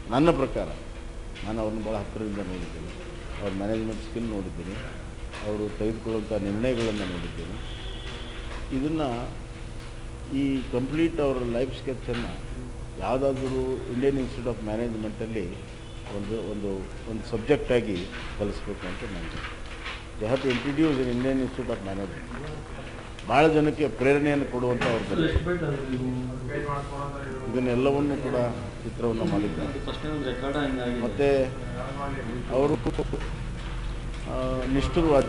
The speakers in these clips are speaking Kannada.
ನನ್ನ ಪ್ರಕಾರ ನಾನು ಅವ್ರನ್ನ ಭಾಳ ಹತ್ತಿರದಿಂದ ನೋಡಿದ್ದೇನೆ ಅವ್ರ ಮ್ಯಾನೇಜ್ಮೆಂಟ್ ಸ್ಕಿಲ್ ನೋಡಿದ್ದೀನಿ ಅವರು ತೆಗೆದುಕೊಳ್ಳುವಂಥ ನಿರ್ಣಯಗಳನ್ನು ನೋಡಿದ್ದೀನಿ ಇದನ್ನು ಈ ಕಂಪ್ಲೀಟ್ ಅವರ ಲೈಫ್ ಸ್ಕೆಚನ್ನು ಯಾವುದಾದ್ರೂ ಇಂಡಿಯನ್ ಇನ್ಸ್ಟಿಟ್ಯೂಟ್ ಆಫ್ ಮ್ಯಾನೇಜ್ಮೆಂಟಲ್ಲಿ ಒಂದು ಒಂದು ಒಂದು ಸಬ್ಜೆಕ್ಟಾಗಿ ಕಲಿಸ್ಬೇಕು ಅಂತ ನಾನು they have to introduce in Indian Institute of Management ಭಾಳ ಜನಕ್ಕೆ ಪ್ರೇರಣೆಯನ್ನು ಕೊಡುವಂಥ ಅವ್ರ ಬಗ್ಗೆ ಇದನ್ನೆಲ್ಲವನ್ನು ಕೂಡ ಚಿತ್ರವನ್ನು ಮಾಡಿದ್ದಾರೆ ಫಸ್ಟ್ ಒಂದು ರೆಕಾರ್ಡ್ ಹಂಗಾಗಿ ಮತ್ತು ಅವರು ಆ, ನಿಷ್ಠುರವಾದ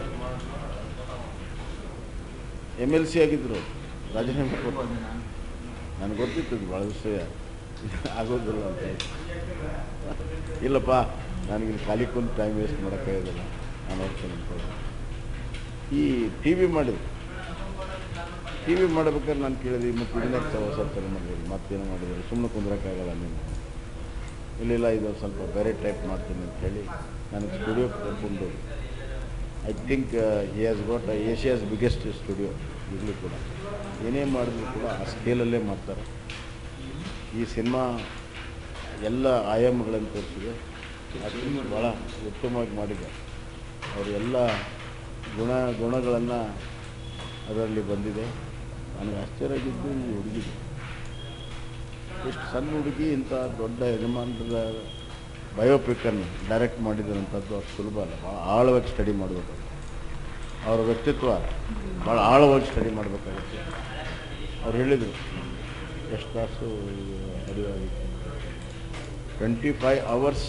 ಎಮ್ ಎಲ್ ಸಿ ಆಗಿದ್ದರು ರಾಜೀನಾಮೆ ಕೊಟ್ಟು ನನಗೆ ಗೊತ್ತಿತ್ತು ಇದು ಭಾಳ ವಿಷಯ ಆಗೋದಿಲ್ಲ ಅಂತ ಇಲ್ಲಪ್ಪ ನನಗೆ ಖಾಲಿ ಕುಂತು ಟೈಮ್ ವೇಸ್ಟ್ ಮಾಡೋಕ್ಕಾಗೋದಿಲ್ಲ ನಾನು ಹೋಗ್ತೇನೆ ಅಂತ ಈ ಟಿ ವಿ ಮಾಡಿದ್ರು ಟಿ ವಿ ಮಾಡ್ಬೇಕಾದ್ರೆ ನಾನು ಕೇಳಿದೆ ಮತ್ತು ಇದನ್ನ ಹೊಸ ಚಾಲು ಮಾಡಿದ್ರು ಮತ್ತೇನು ಮಾಡಿದ್ರು ಸುಮ್ಮನೆ ಕುಂದ್ರಕ್ಕಾಗಲ್ಲ ನೀವು ಇಲ್ಲ ಇದು ಸ್ವಲ್ಪ ಬೇರೆ ಟೈಪ್ ಮಾಡ್ತೀನಿ ಅಂತ ಹೇಳಿ ನನಗೆ ಸ್ಟುಡಿಯೋ ಕರ್ಕೊಂಡು I think he has got Asia's biggest studio ಈಗಲೂ ಕೂಡ ಏನೇ ಮಾಡಿದ್ರು ಕೂಡ ಆ ಸ್ಕೇಲಲ್ಲೇ ಮಾಡ್ತಾರೆ ಈ ಸಿನಿಮಾ ಎಲ್ಲ ಆಯಾಮಗಳನ್ನು ತೋರಿಸಿದೆ ಅದು ಭಾಳ ಉತ್ತಮವಾಗಿ ಮಾಡಿದ್ದಾರೆ ಅವರು ಎಲ್ಲ ಗುಣ ಗುಣಗಳನ್ನು ಅದರಲ್ಲಿ ಬಂದಿದೆ ನನಗೆ ಆಶ್ಚರ್ಯ ಆಗಿದ್ದು ಈ ಹುಡುಗಿಗೆ ಎಷ್ಟು ಸಣ್ಣ ಹುಡುಗಿ ಇಂಥ ದೊಡ್ಡ ಯಜಮಾನರ ಬಯೋಪಿಕನ್ನು ಡೈರೆಕ್ಟ್ ಮಾಡಿದಂಥದ್ದು ಅಷ್ಟು ಸುಲಭ ಅಲ್ಲ ಭಾಳ ಆಳವಾಗಿ ಸ್ಟಡಿ ಮಾಡಬೇಕು ಅವರ ವ್ಯಕ್ತಿತ್ವ ಭಾಳ ಆಳವಾಗಿ ಸ್ಟಡಿ ಮಾಡಬೇಕಾಗುತ್ತೆ ಅವ್ರು ಹೇಳಿದರು ಎಷ್ಟು ತಾಸು ಅರಿವಾಗಿತ್ತು twenty five hours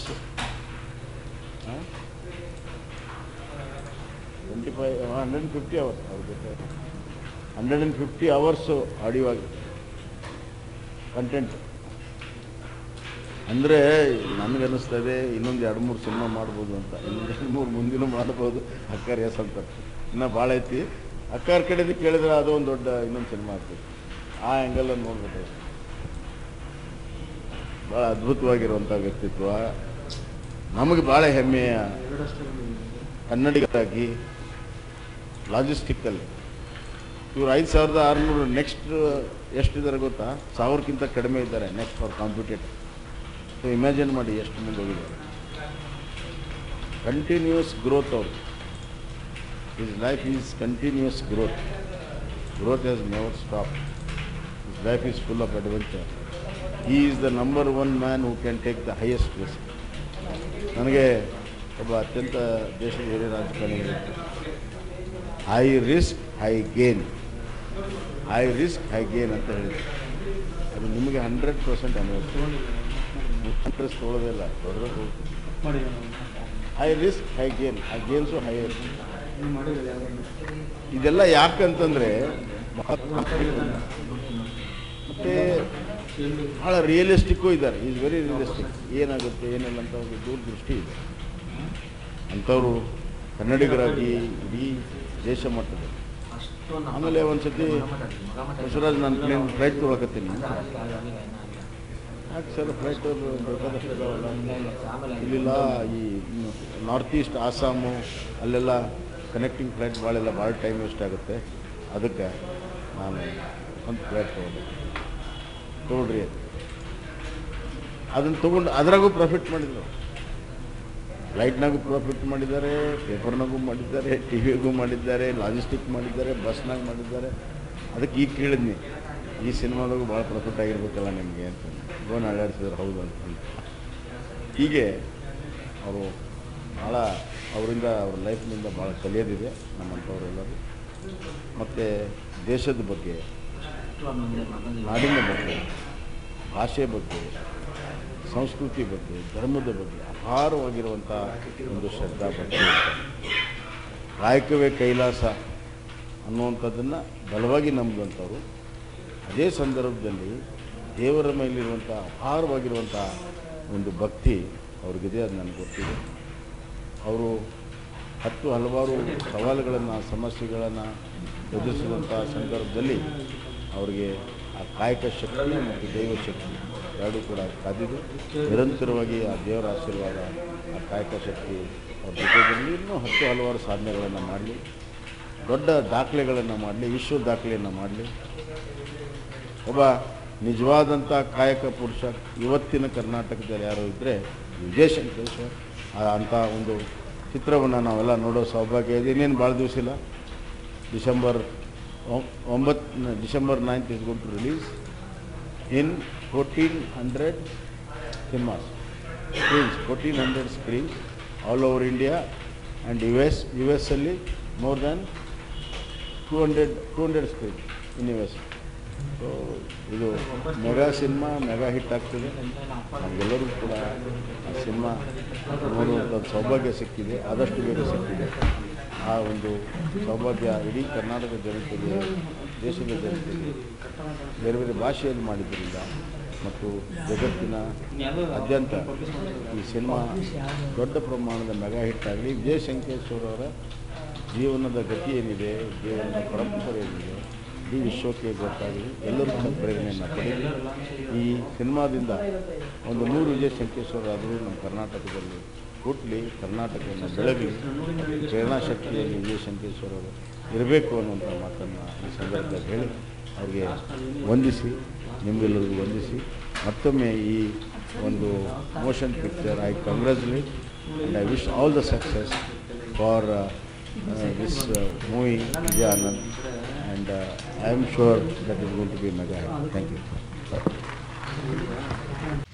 twenty five hundred and fifty hours ಅವ್ರ ಜೊತೆ hundred and fifty hours audio ಆಗಿ ಕಂಟೆಂಟ್ ಅಂದರೆ ನನಗನ್ನಿಸ್ತಾ ಇದೆ ಇನ್ನೊಂದು ಎರಡು ಮೂರು ಸಿನಿಮಾ ಮಾಡ್ಬೋದು ಅಂತ ಇನ್ನೊಂದು ಎರಡು ಮೂರು ಮುಂದಿನ ಮಾಡ್ಬೋದು ಅಕ್ಕಾರ ಎಸ್ ಅಂತ ಇನ್ನೂ ಭಾಳ ಐತಿ ಅಕ್ಕಾರ ಕಡೆದು ಕೇಳಿದ್ರೆ ಅದು ಒಂದು ದೊಡ್ಡ ಇನ್ನೊಂದು ಸಿನಿಮಾ ಆಗ್ತದೆ ಆ ಆ್ಯಂಗಲನ್ನು ನೋಡ್ಬೇಕು ಭಾಳ ಅದ್ಭುತವಾಗಿರುವಂಥ ವ್ಯಕ್ತಿತ್ವ ನಮಗೆ ಭಾಳ ಹೆಮ್ಮೆಯ ಕನ್ನಡಿಗರಾಗಿ ಲಾಜಿಸ್ಟಿಕ್ಕಲ್ಲಿ ಇವ್ರು ಐದು ಸಾವಿರದ ಆರುನೂರು ನೆಕ್ಸ್ಟ್ ಎಷ್ಟಿದ್ದಾರೆ ಗೊತ್ತಾ ಸಾವಿರಕ್ಕಿಂತ ಕಡಿಮೆ ಇದ್ದಾರೆ ನೆಕ್ಸ್ಟ್ ಅವ್ರ ಕಾಂಪಿಟೇಟರ್ ಸೊ ಇಮ್ಯಾಜಿನ್ ಮಾಡಿ ಎಷ್ಟು ಮುಂದೆ ಹೋಗಿದ್ದಾರೆ ಕಂಟಿನ್ಯೂಸ್ ಗ್ರೋತ್ ಅವ್ರು his life is continuous growth growth has never stop his life is full of adventure ಈ is the number one man who can take the highest risk ನನಗೆ ಒಬ್ಬ ಅತ್ಯಂತ ದೇಶದ ಹಿರಿಯ ರಾಜಕಾರಣಿ high risk high gain high risk high gain ಅಂತ ಹೇಳಿದ್ರು ಅದು ನಿಮಗೆ ಹಂಡ್ರೆಡ್ ಪರ್ಸೆಂಟ್ ಅನುಭವ ಇಂಟ್ರೆಸ್ಟ್ ತೊಗೊಳ್ಳೋದಿಲ್ಲ ದೊಡ್ಡ ಮಾಡಿ ಹೈ ರಿಸ್ಕ್ ಹೈ ಗೇನ್ ಆ ಗೇನ್ಸು ಹೈ ನೀವು ಮಾಡಿದ್ರೆ ಯಾವ್ದು ಇದೆಲ್ಲ ಯಾಕಂತಂದರೆ ಮತ್ತು ಭಾಳ ರಿಯಲಿಸ್ಟಿಕ್ಕು ಇದ್ದಾರೆ ಈಸ್ ವೆರಿ ರಿಯಲಿಸ್ಟಿಕ್ ಏನಾಗುತ್ತೆ ಏನಿಲ್ಲ ಅಂತ ಒಂದು ದೂರದೃಷ್ಟಿ ಇದೆ ಅಂಥವರು ಕನ್ನಡಿಗರಾಗಿ ಇಡೀ ದೇಶ ಮಟ್ಟದಲ್ಲಿ ಅಷ್ಟೊಂದು ಆಮೇಲೆ ಒಂದು ಸತಿ ಬಸವರಾಜ್ ನಾನು ಪ್ಲೇನ್ ಫ್ಲೈಟ್ ತೊಗೊಳಕತ್ತೀನಿ ಯಾಕೆ ಸರ್ ಫ್ಲೈಟ್ ಬೇಕಾದಷ್ಟು ಇದಾವಲ್ಲ ಇಲ್ಲಿಲ್ಲ ಈ ನಾರ್ತ್ ಈಸ್ಟ್ ಆಸಾಮು ಅಲ್ಲೆಲ್ಲ ಕನೆಕ್ಟಿಂಗ್ ಫ್ಲೈಟ್ ಭಾಳೆಲ್ಲ ಭಾಳ ಟೈಮ್ ವೇಸ್ಟ್ ಆಗುತ್ತೆ ಅದಕ್ಕೆ ನಾನು ಒಂದು ಫ್ಲೈಟ್ ತೊಗೊಂಡೆ ತೊಗೊಳ್ರಿ ಅಂತ ಅದನ್ನು ತೊಗೊಂಡು ಅದರಾಗೂ ಪ್ರಾಫಿಟ್ ಮಾಡಿದ್ರು ಫ್ಲೈಟ್ನಾಗೂ ಪ್ರಾಫಿಟ್ ಮಾಡಿದ್ದಾರೆ ಪೇಪರ್ನಾಗೂ ಮಾಡಿದ್ದಾರೆ ಟಿ ವಿಗೂ ಮಾಡಿದ್ದಾರೆ ಲಾಜಿಸ್ಟಿಕ್ ಮಾಡಿದ್ದಾರೆ ಬಸ್ನಾಗ ಮಾಡಿದ್ದಾರೆ ಅದಕ್ಕೆ ಈಗ ಕೇಳಿದ್ನಿ ಈ ಸಿನಿಮಾದಾಗೂ ಭಾಳ ಪ್ರಾಫಿಟ್ ಆಗಿರ್ಬೇಕಲ್ಲ ನಿಮಗೆ ಅಂತ ಗೋನ್ ಅಳ್ಳಾಡ್ಸಿದ್ರು ಹೌದು ಅಂತ ಹೀಗೆ ಅವರು ಭಾಳ ಅವರಿಂದ ಅವ್ರ ಲೈಫ್ನಿಂದ ಭಾಳ ಕಲಿಯೋದಿದೆ ನಮ್ಮಂಥವರೆಲ್ಲರೂ ಮತ್ತು ದೇಶದ ಬಗ್ಗೆ ನಾಡಿನ ಬಗ್ಗೆ ಭಾಷೆ ಬಗ್ಗೆ ಸಂಸ್ಕೃತಿ ಬಗ್ಗೆ ಧರ್ಮದ ಬಗ್ಗೆ ಅಪಾರವಾಗಿರುವಂಥ ಒಂದು ಶ್ರದ್ಧಾ ಭಕ್ತಿ ಇರ್ತದೆ. ಕಾಯಕವೇ ಕೈಲಾಸ ಅನ್ನುವಂಥದ್ದನ್ನು ಬಲವಾಗಿ ನಂಬಿದಂಥವ್ರು ಅದೇ ಸಂದರ್ಭದಲ್ಲಿ ದೇವರ ಮೇಲಿರುವಂಥ ಅಪಾರವಾಗಿರುವಂಥ ಒಂದು ಭಕ್ತಿ ಅವ್ರಿಗಿದೆ ಅದು ನನಗೆ ಗೊತ್ತಿದೆ ಅವರು ಹತ್ತು ಹಲವಾರು ಸವಾಲುಗಳನ್ನು ಸಮಸ್ಯೆಗಳನ್ನು ಎದುರಿಸಿದಂಥ ಸಂದರ್ಭದಲ್ಲಿ ಅವರಿಗೆ ಆ ಕಾಯಕ ಶಕ್ತಿ ಮತ್ತು ದೈವ ಶಕ್ತಿ ಎರಡೂ ಕೂಡ ಕಾದಿದೆ ನಿರಂತರವಾಗಿ ಆ ದೇವರ ಆಶೀರ್ವಾದ ಆ ಕಾಯಕ ಶಕ್ತಿ ಅವ್ರ ಜೊತೆಯಲ್ಲಿ ಇನ್ನೂ ಹತ್ತು ಹಲವಾರು ಸಾಧನೆಗಳನ್ನು ಮಾಡಲಿ ದೊಡ್ಡ ದಾಖಲೆಗಳನ್ನು ಮಾಡಲಿ ವಿಶ್ವ ದಾಖಲೆಯನ್ನು ಮಾಡಲಿ ಒಬ್ಬ ನಿಜವಾದಂಥ ಕಾಯಕ ಪುರುಷ ಇವತ್ತಿನ ಕರ್ನಾಟಕದಲ್ಲಿ ಯಾರು ಇದ್ದರೆ ವಿಜಯ್ ಶಂಕರೇಶ್ವರ್ ಆ- ಅಂಥ ಒಂದು ಚಿತ್ರವನ್ನು ನಾವೆಲ್ಲ ನೋಡೋ ಸೌಭಾಗ್ಯ ಇದೆ ಇನ್ನೇನು ಭಾಳ ದಿವಸ ಇಲ್ಲ ಡಿಸೆಂಬರ್ ಒಂಬತ್ತು December ninth is good to release in fourteen hundred cinemas screens fourteen hundred screens all over India and U S U ಎಸ್ಸಲ್ಲಿ more than two hundred two hundred screen in U S so ಇದು ಮೆಗಾ ಸಿನಿಮಾ ಮೆಗಾ ಹಿಟ್ ಆಗ್ತದೆ ನಮಗೆಲ್ಲರಿಗೂ ಕೂಡ ಆ ಸಿನಿಮಾ ನೋಡುವಂಥ ಸೌಭಾಗ್ಯ ಸಿಕ್ಕಿದೆ ಆದಷ್ಟು ಬೇಗ ಸಿಕ್ಕಿದೆ ಆ ಒಂದು ಸೌಭಾಗ್ಯ ಇಡೀ ಕರ್ನಾಟಕ ಜನತೆಗೆ ದೇಶದ ಜನತೆಗೆ ಬೇರೆ ಬೇರೆ ಭಾಷೆಯಲ್ಲಿ ಮಾಡಿದ್ದರಿಂದ ಮತ್ತು ಜಗತ್ತಿನ ಅತ್ಯಂತ ಈ ಸಿನಿಮಾ ದೊಡ್ಡ ಪ್ರಮಾಣದ ಮೆಗಾ ಹಿಟ್ ಆಗಲಿ ವಿಜಯ ಶಂಕೇಶ್ವರ ಅವರ ಜೀವನದ ಗತಿ ಏನಿದೆ ಜೀವನದ ಪರಂಪರೆ ಏನಿದೆ ಇಡೀ ವಿಶ್ವಕ್ಕೆ ಗೊತ್ತಾಗಲಿ ಎಲ್ಲರೂ ಕೂಡ ಪ್ರೇರಣೆಯನ್ನು ಪಡೆಯಲಿ ಈ ಸಿನಿಮಾದಿಂದ ಒಂದು ನೂರು ವಿಜಯ ಶಂಕೇಶ್ವರ ಆದರೂ ನಮ್ಮ ಕರ್ನಾಟಕದಲ್ಲಿ ಹುಟ್ಟಲಿ ಕರ್ನಾಟಕವನ್ನು ಬೆಳಗಲಿ ಪ್ರೇರಣಾ ಶಕ್ತಿಯಲ್ಲಿ ವಿಜಯ ಶಂಕೇಶ್ವರ ಅವರು ಇರಬೇಕು ಅನ್ನುವಂಥ ಮಾತನ್ನು ಈ ಸಂದರ್ಭದಲ್ಲಿ ಹೇಳಿ ಅವ್ರಿಗೆ ವಂದಿಸಿ ನಿಮಗೆಲ್ಲರಿಗೂ ವಂದಿಸಿ ಮತ್ತೊಮ್ಮೆ ಈ ಒಂದು motion picture I congratulate and I wish all the success for this movie Vijayanand and I am sure that is going be mega thank you